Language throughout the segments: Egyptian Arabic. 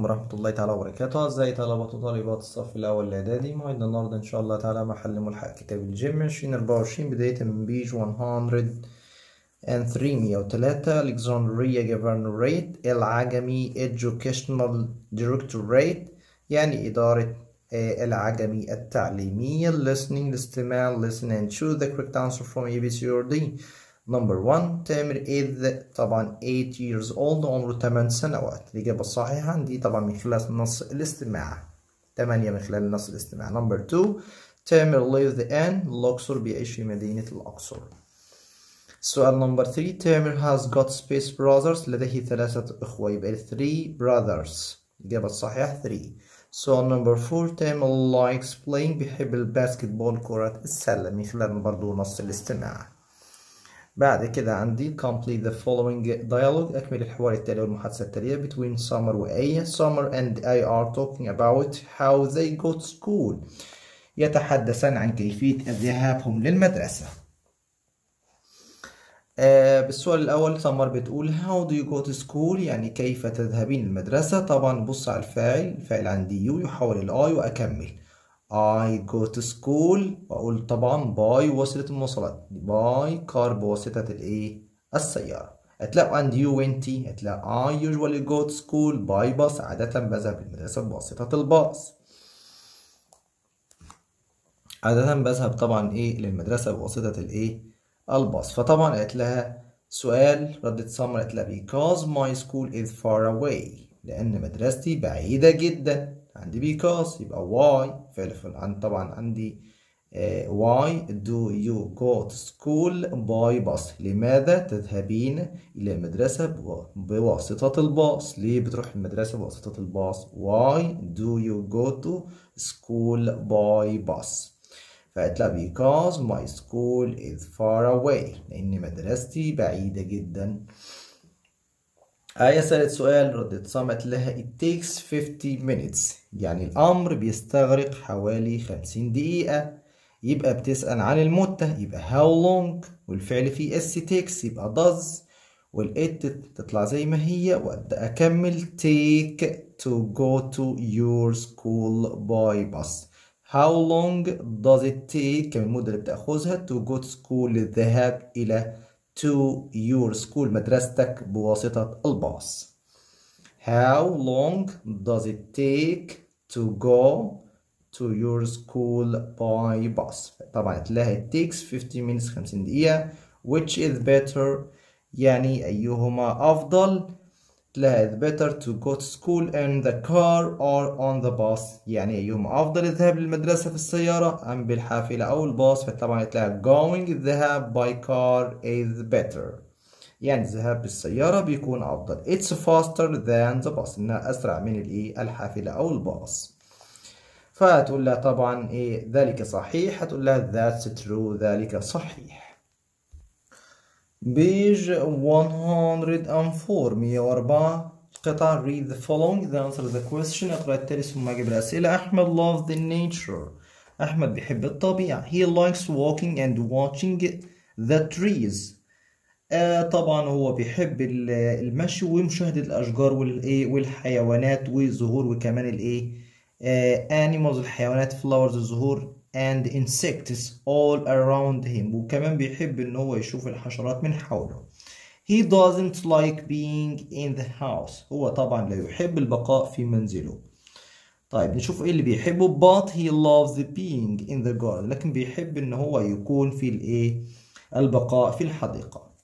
عليكم ورحمة الله تعالى وبركاته ازاي طلبة وطالبات الصف الأول الإعدادي موعدنا النهاردة إن شاء الله تعالى مع حل ملحق كتاب الجيم 2024 بداية من بيج 103 103 Alexandria Governorate العجمي Educational Directorate يعني إدارة آه، العجمي التعليمية listening الاستماع listen and choose the correct answer from A B C or D Number one تامر is طبعا 8 years old عمره 8 سنوات الإجابة الصحيحة عندي طبعا من خلال نص الاستماع 8 من خلال نص الاستماع Number two تامر lives in الأقصر بيعيش في مدينة الأقصر سؤال نمبر 3 تامر has got space brothers لديه ثلاثة إخوة يبقى 3 brothers الإجابة الصحيحة 3 سؤال نمبر 4 تامر likes playing بيحب الباسكتبول كرة السلة من خلال برضو نص الاستماع بعد كده عندي complete the following dialogue أكمل الحوار التالي والمحادثة التالية between Summer وآية Summer and I are talking about how they go to school يتحدثان عن كيفية ذهابهم للمدرسة آه بالسؤال الأول سمر بتقول how do you go to school يعني كيف تذهبين للمدرسة طبعا بص على الفاعل الفاعل عندي يو يحول الآي وأكمل I go to school وأقول طبعا باي وسيلة المواصلات باي كار بواسطة الإيه السيارة هتلاقوا عندي يو وانتي هتلاقوا I usually go to school by bus عادة بذهب للمدرسة بواسطة الباص عادة بذهب طبعا إيه للمدرسة بواسطة الإيه الباص فطبعا قالت لها سؤال ردت سمر قالت لها because my school is far away لأن مدرستي بعيدة جدا عندي because يبقى why فعل فعل طبعا عندي uh, why do you go to school by bus لماذا تذهبين إلى المدرسة بواسطة الباص ليه بتروح المدرسة بواسطة الباص why do you go to school by bus فقالت لها because my school is far away لأن مدرستي بعيدة جدا آية سألت سؤال ردت صمت لها it takes 50 minutes يعني الأمر بيستغرق حوالي 50 دقيقة يبقى بتسأل عن المدة يبقى how long والفعل فيه s takes يبقى does والإت تطلع زي ما هي وأبدأ أكمل take to go to your school by bus how long does it take كم المدة اللي بتأخذها to go to school للذهاب إلى to your school مدرستك بواسطة الباص How long does it take to go to your school by bus طبعا تلاقي it takes 50 minutes 50 دقيقة which is better يعني أيهما أفضل تلاقي it's better to go to school in the car or on the bus يعني أيهما أفضل الذهاب للمدرسة في السيارة أم بالحافلة أو الباص فطبعا تلاقي going الذهاب by car is better يعني الذهاب بالسيارة بيكون أفضل it's faster than the bus إنها أسرع من الإيه الحافلة أو الباص فهتقول لها طبعا إيه ذلك صحيح هتقول لها that's true ذلك صحيح بيج 104 104 قطع read the following the answer the question اقرأ التالي ثم اجيب الأسئلة أحمد loves the nature أحمد بيحب الطبيعة he likes walking and watching the trees آه طبعا هو بيحب المشي ومشاهدة الأشجار والإيه والحيوانات والزهور وكمان الإيه آه animals الحيوانات flowers الزهور and insects all around him وكمان بيحب ان هو يشوف الحشرات من حوله he doesn't like being in the house هو طبعا لا يحب البقاء في منزله طيب نشوف ايه اللي بيحبه but he loves being in the garden لكن بيحب ان هو يكون في الايه البقاء في الحديقة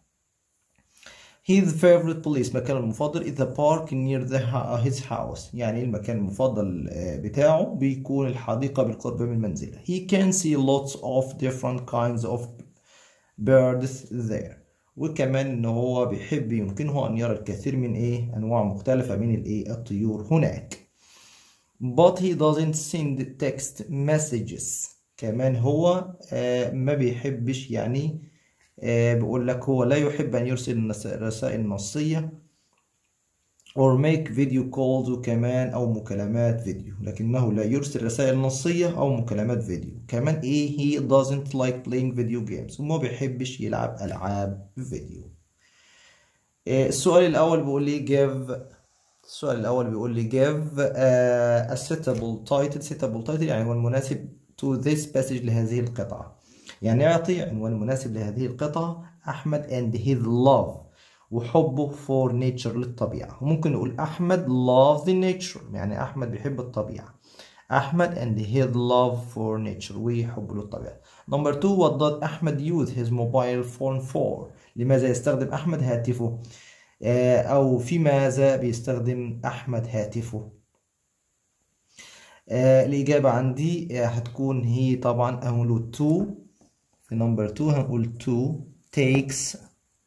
His favorite place مكانه المفضل is the park near the his house يعني المكان المفضل بتاعه بيكون الحديقة بالقرب من منزله He can see lots of different kinds of birds there وكمان ان هو بيحب يمكنه ان يرى الكثير من ايه انواع مختلفة من الايه الطيور هناك but he doesn't send text messages كمان هو آه ما بيحبش يعني آه بيقول لك هو لا يحب أن يرسل رسائل نصية or make video calls وكمان أو مكالمات فيديو لكنه لا يرسل رسائل نصية أو مكالمات فيديو كمان إيه he doesn't like playing video games وما بيحبش يلعب ألعاب فيديو آه السؤال الأول بيقول لي give السؤال الأول بيقول لي give uh, a suitable title suitable title يعني عنوان مناسب to this passage لهذه القطعة يعني يعطي عنوان مناسب لهذه القطعة أحمد and his love وحبه for nature للطبيعة وممكن نقول أحمد love the nature يعني أحمد بيحب الطبيعة أحمد and his love for nature وحبه للطبيعة number two what did أحمد use his mobile phone for لماذا يستخدم أحمد هاتفه أو في ماذا بيستخدم أحمد هاتفه الإجابة عندي هتكون هي طبعا هنقول to في number two هنقول to takes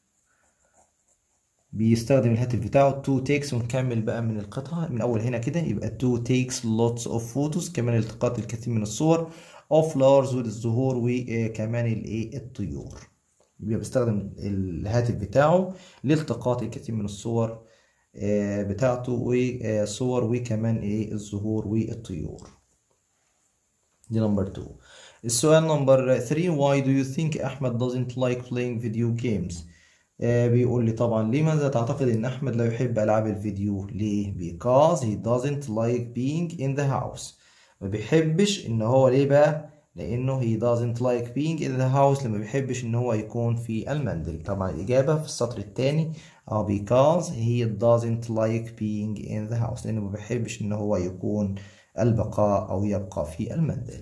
بيستخدم الهاتف بتاعه to takes ونكمل بقى من القطعة من أول هنا كده يبقى to takes lots of photos كمان التقاط الكثير من الصور of flowers والزهور وكمان الايه الطيور يبقى بيستخدم الهاتف بتاعه لالتقاط الكثير من الصور بتاعته وصور وكمان ايه الزهور والطيور دي نمبر 2 السؤال نمبر 3 why do you think أحمد doesn't like playing video games بيقول لي طبعا لماذا تعتقد ان احمد لا يحب العاب الفيديو ليه because he doesn't like being in the house ما بيحبش ان هو ليه بقى لانه he doesn't like being in the house لما بيحبش ان هو يكون في المنزل طبعا الاجابه في السطر الثاني اه because he doesn't like being in the house لانه ما بيحبش ان هو يكون البقاء او يبقى في المنزل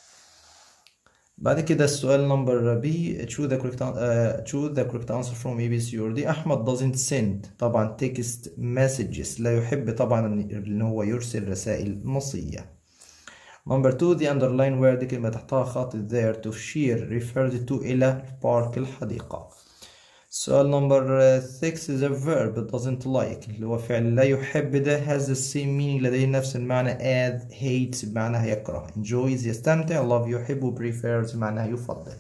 بعد كده السؤال نمبر بي choose the correct uh, choose the correct answer from A B C or D أحمد doesn't send طبعا text messages لا يحب طبعا إن هو يرسل رسائل نصية نمبر 2 the underline word كلمة تحتها خط there to share referred to إلى البارك الحديقة سؤال نمبر 6 the verb doesn't like اللي هو فعل لا يحب ده has the same meaning لديه نفس المعنى as hates بمعنى يكره enjoys يستمتع love يحب prefers معناها يفضل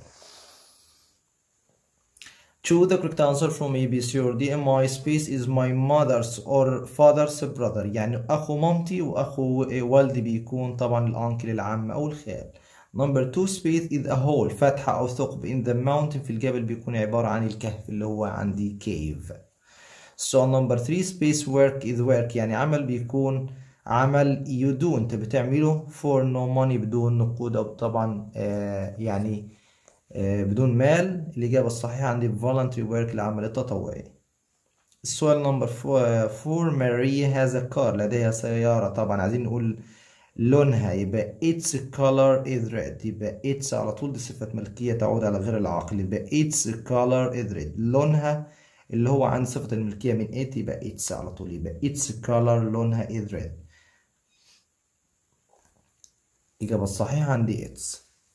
Choose the correct answer from A, B, C or D. My space is my mother's or father's brother يعني أخو مامتي وأخو والدي بيكون طبعا الأنكل العم أو الخال. Number two space is a hole فتحة أو ثقب in the mountain في الجبل بيكون عبارة عن الكهف اللي هو عندي cave. So number three space work is work يعني عمل بيكون عمل you do أنت بتعمله for no money بدون نقود أو طبعا آه يعني آه بدون مال الإجابة الصحيحة عندي voluntary work العمل التطوعي. السؤال نمبر فور ماري has a car لديها سيارة طبعا عايزين نقول لونها يبقى its color is red يبقى its على طول دي صفة ملكية تعود على غير العاقل يبقى its color is red لونها اللي هو عن صفة الملكية من it يبقى its على طول يبقى its color لونها is red الإجابة الصحيحة عندي its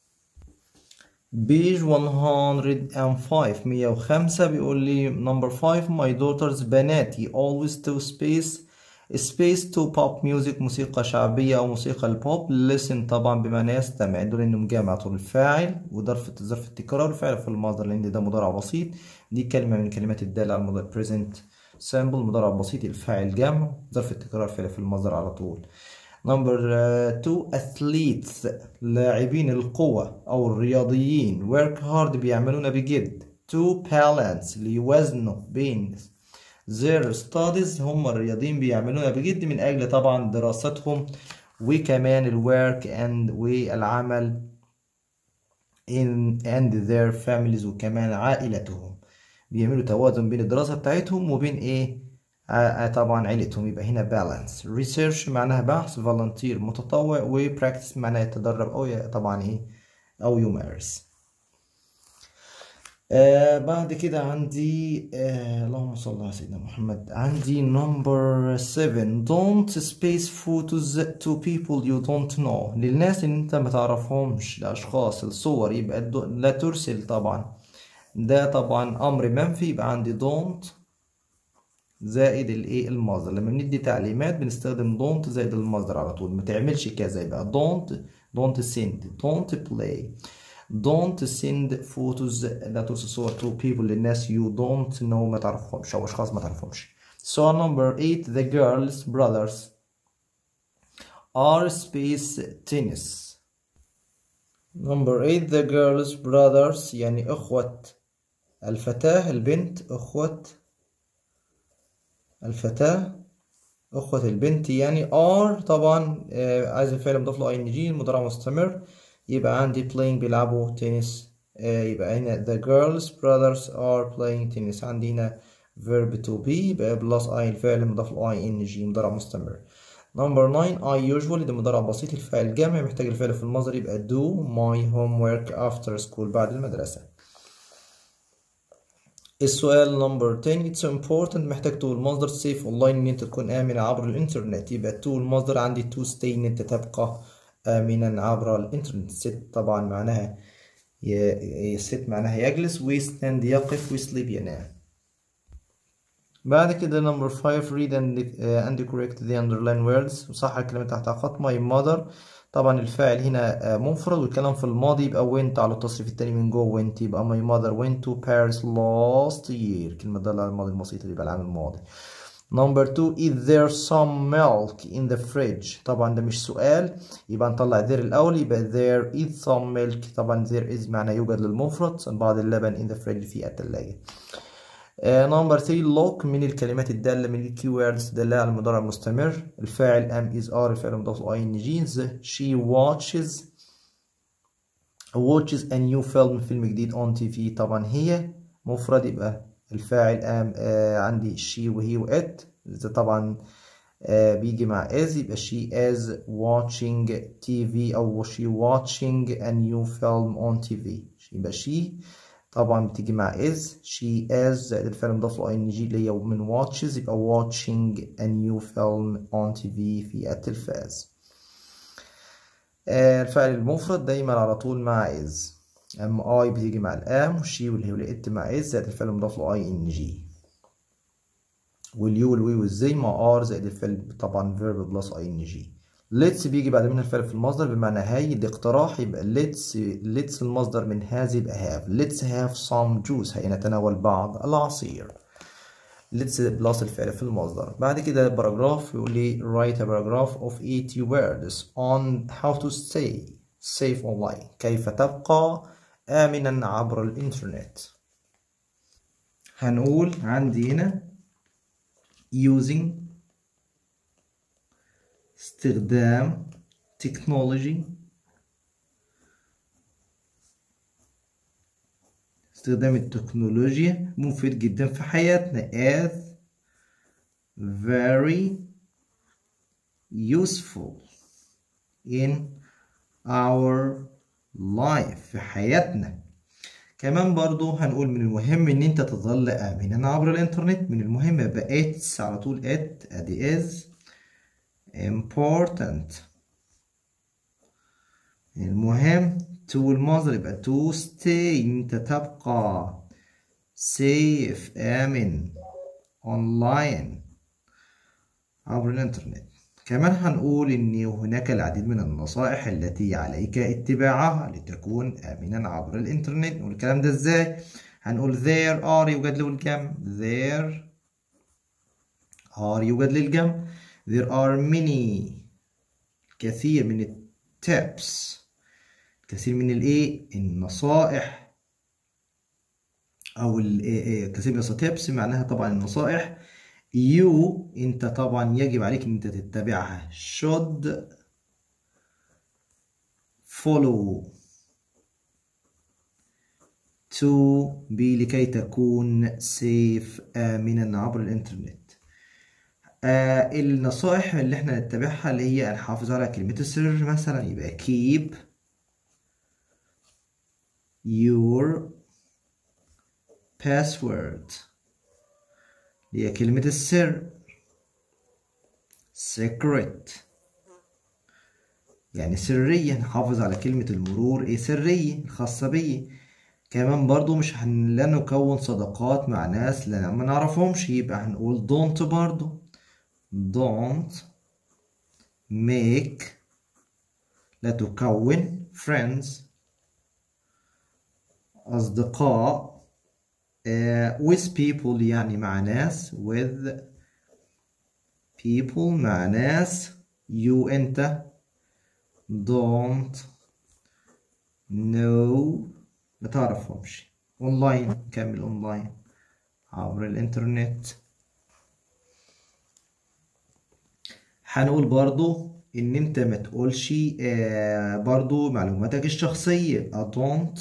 بيج 105 105 بيقول لي number 5 my daughters بناتي always to space space to pop music موسيقى شعبية أو موسيقى البوب listen طبعا بمعنى يستمع دول إنهم جامع طول الفاعل وظرف ظرف التكرار الفعل في المصدر لأن ده مضارع بسيط دي كلمة من كلمات الدالة على المضارع present simple مضارع بسيط الفاعل جمع ظرف التكرار فعل في المصدر على طول نمبر 2 athletes لاعبين القوة أو الرياضيين work hard بيعملون بجد to balance ليوازنوا بين their studies هم الرياضيين بيعملونها بجد من أجل طبعا دراستهم وكمان الwork and والعمل in and their families وكمان عائلتهم بيعملوا توازن بين الدراسة بتاعتهم وبين إيه طبعا عيلتهم يبقى هنا balance research معناها بحث volunteer متطوع و practice معناها يتدرب أو طبعا إيه أو يمارس آه بعد كده عندي آه اللهم صل على سيدنا محمد عندي number 7 don't space photos to people you don't know للناس اللي انت ما تعرفهمش لاشخاص الصور يبقى لا ترسل طبعا ده طبعا امر منفي يبقى عندي don't زائد الايه المصدر لما بندي تعليمات بنستخدم don't زائد المصدر على طول ما تعملش كذا يبقى don't don't send don't play don't send photos لا ترسل صور to people للناس you don't know ما تعرفهمش أو أشخاص ما تعرفهمش so number 8 the girls brothers are space tennis number 8 the girls brothers يعني أخوة الفتاة البنت أخوة الفتاة أخوة البنت يعني are طبعا آه عايز الفعل مضاف له ing المضارع مستمر يبقى عندي playing بيلعبوا تنس آه يبقى هنا the girls brothers are playing tennis عندي هنا verb to be يبقى plus I الفعل مضاف له ing مضارع مستمر نمبر 9 I usually ده مضارع بسيط الفعل جمع محتاج الفعل في المصدر يبقى do my homework after school بعد المدرسة السؤال نمبر 10 it's important محتاج تقول مصدر سيف اونلاين ان انت تكون امن عبر الانترنت يبقى تو المصدر عندي تو stay ان انت تبقى امنا عبر الانترنت ست طبعا معناها ست معناها يجلس ويستند يقف ويسليب ينام بعد كده نمبر 5 read and, uh, and correct the underline words وصح الكلمة تحت خط my mother طبعا الفاعل هنا منفرد والكلام في الماضي يبقى went على التصريف التاني من جوه went يبقى my mother went to Paris last year كلمة دالة على الماضي البسيط يبقى العام الماضي Number two is there some milk in the fridge طبعا ده مش سؤال يبقى نطلع there الأول يبقى there is some milk طبعا there is معنى يوجد للمفرد بعض اللبن in the fridge في الثلاجة نمبر 3 لوك من الكلمات الدالة من الكيوردز دالة على المضارع المستمر الفاعل am is are الفعل مضاف له ing she watches watches a new film فيلم جديد on TV طبعا هي مفرد يبقى الفاعل am آه عندي she وهي وات إذا طبعا آه بيجي مع is يبقى she is watching TV أو she watching a new film on TV يبقى she طبعا بتيجي مع is she is زائد الفعل مضاف له ing اللي هي من watches يبقى watching a new film on TV في التلفاز آه الفعل المفرد دايما على طول مع is اما I بتيجي مع الام والشي والهي والات مع is زائد الفعل مضاف له ing واليو والوي والزي مع ار زائد الفعل طبعا verb بلس ing let's بيجي بعد منها الفعل في المصدر بمعنى هاي دي اقتراح يبقى let's let's المصدر من هذا يبقى have let's have some juice هي نتناول بعض العصير let's بلس الفعل في المصدر بعد كده باراجراف يقول لي write a paragraph of 80 words on how to stay safe online كيف تبقى آمنا عبر الإنترنت هنقول عندي هنا using استخدام تكنولوجي استخدام التكنولوجيا مفيد جدا في حياتنا as very useful in our life في حياتنا كمان برضو هنقول من المهم ان انت تظل امنا عبر الانترنت من المهم يبقى اتس على طول ات ادي از important المهم to المصدر يبقى to stay انت تبقى safe آمن online عبر الانترنت كمان هنقول ان هناك العديد من النصائح التي عليك اتباعها لتكون آمنا عبر الانترنت نقول الكلام ده ازاي هنقول there are يوجد له الجمع there are يوجد للجمع there are many كثير من التيبس كثير من الايه النصائح او كثير من التيبس معناها طبعا النصائح you انت طبعا يجب عليك ان انت تتبعها should follow to be لكي تكون safe آمنا عبر الانترنت آه النصائح اللي احنا نتبعها اللي هي نحافظ على كلمة السر مثلا يبقى keep your password اللي هي كلمة السر secret يعني سرية نحافظ على كلمة المرور ايه سرية الخاصة بي كمان برضو مش هن... لا نكون صداقات مع ناس لا ما نعرفهمش يبقى هنقول don't برضو don't make لا تكون friends أصدقاء uh, with people يعني مع ناس with people مع ناس you أنت don't know ما تعرفهمش اونلاين كمل اونلاين عبر الانترنت هنقول برضو ان انت ما تقولش آه برضو معلوماتك الشخصية I don't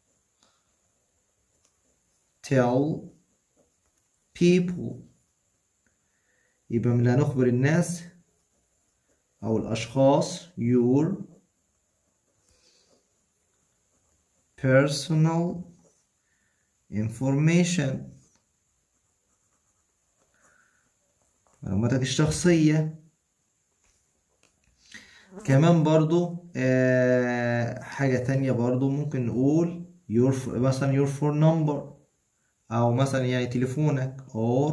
tell people يبقى من لا نخبر الناس أو الأشخاص your personal information معلوماتك الشخصية كمان برضو آه حاجة تانية برضو ممكن نقول your مثلا your phone number أو مثلا يعني تليفونك or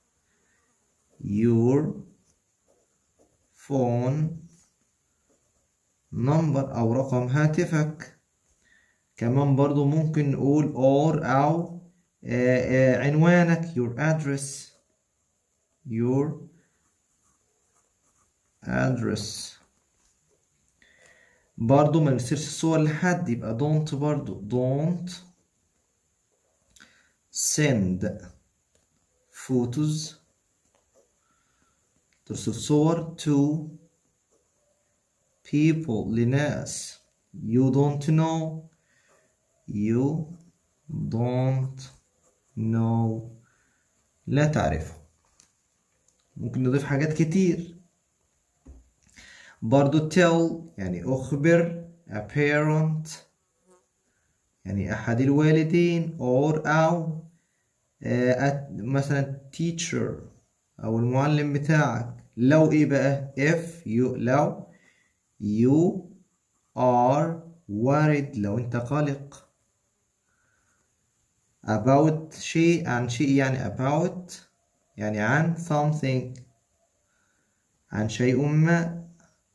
your phone number أو رقم هاتفك كمان برضو ممكن نقول or أو آه آه عنوانك your address your address برضو ما نرسلش صور لحد يبقى don't برضو don't send photos ترسل صور to people لناس you don't know you don't know لا تعرفه ممكن نضيف حاجات كتير برضو tell يعني أخبر a parent يعني أحد الوالدين or أو آه مثلا teacher أو المعلم بتاعك لو إيه بقى if you لو you are worried لو أنت قلق about شيء عن شيء يعني about يعني عن something عن شيء ما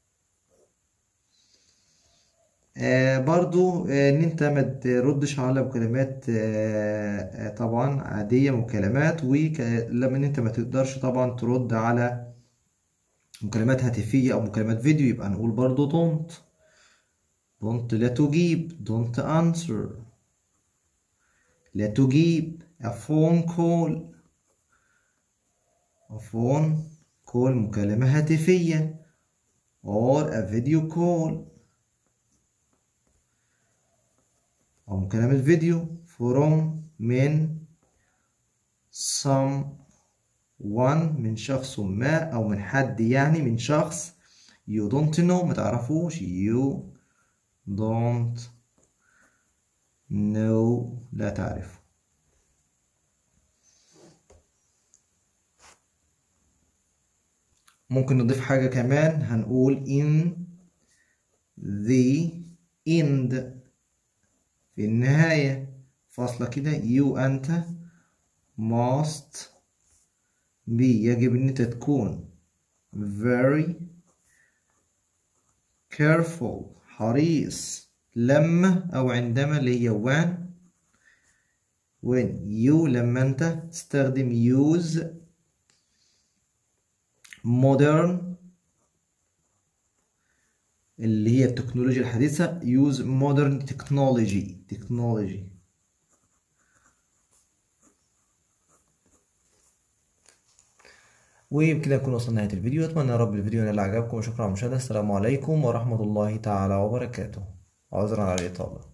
آه برضو آه ان انت ما تردش على مكالمات آه آه طبعا عادية مكالمات ولما ان انت ما تقدرش طبعا ترد على مكالمات هاتفية او مكالمات فيديو يبقى نقول برضو don't don't لا تجيب don't answer لا تجيب a phone call a phone call مكالمة هاتفية or a video call أو مكالمة فيديو from من someone من شخص ما أو من حد يعني من شخص you don't know ما تعرفوش you don't know لا تعرف ممكن نضيف حاجة كمان هنقول in the end في النهاية فاصلة كده you أنت must be يجب أن أنت تكون very careful حريص لما أو عندما اللي هي when when you لما أنت تستخدم use modern اللي هي التكنولوجيا الحديثة use modern technology technology وبكده نكون وصلنا نهاية الفيديو أتمنى يا رب الفيديو ينال عجبكم وشكرا على المشاهدة السلام عليكم ورحمة الله تعالى وبركاته عذرا على الإطالة